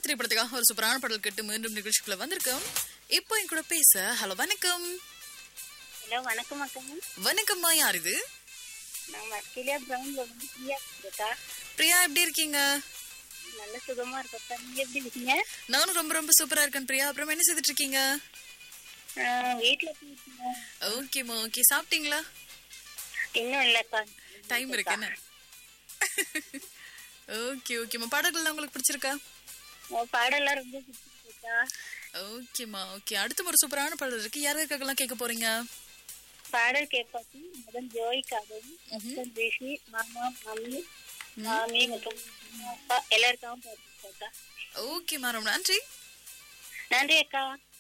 திரைப்படத்துக்காக ஒரு சூப்பரான பாடல் கேட்டு மீண்டும் நிகழ்ச்சிக்குள்ள வந்திருக்கோம் இப்போ என் கூட பேச ஹலோ வணக்கம் ஹலோ வணக்கம் அக்கா வணக்கம்மா யார் இது நான் மஸ்கிலியா பிரவுன்ல வந்து ஃப்ரீயா இருக்கா பிரியா எப்படி இருக்கீங்க நல்ல சுகமா இருக்கா நீங்க எப்படி இருக்கீங்க நானும் ரொம்ப ரொம்ப சூப்பரா இருக்கேன் பிரியா அப்புறம் என்ன செய்துட்டு இருக்கீங்க ஆஹ் வீட்ல எப்படி இருக்கீங்க ஓகேம்மா ஓகே சாப்பிட்டீங்களா இன்னும் இல்லக்கா டைம் இருக்கு என்ன ஓகே ஓகேம்மா பாடல்கள்லாம் உங்களுக்கு பிடிச்சிருக்கா உன் பாடெல்லாம் ரொம்ப பிடிச்சிருக்கா ஓகேம்மா ஓகே அடுத்த ஒரு சூப்பரான பாடல் இருக்கு யாருக்காகலாம் கேட்க போறீங்க பாடல் கேட்பாச்சு முதல் ஜோய்க்காகவும் அப்புறம் ரிஷி மாமா மம்மி மாமி மற்றும் அப்பா எல்லாருக்காகவும் பார்த்துருக்கா ஓகேம்மா ரொம்ப நன்றி நன்றி அக்கா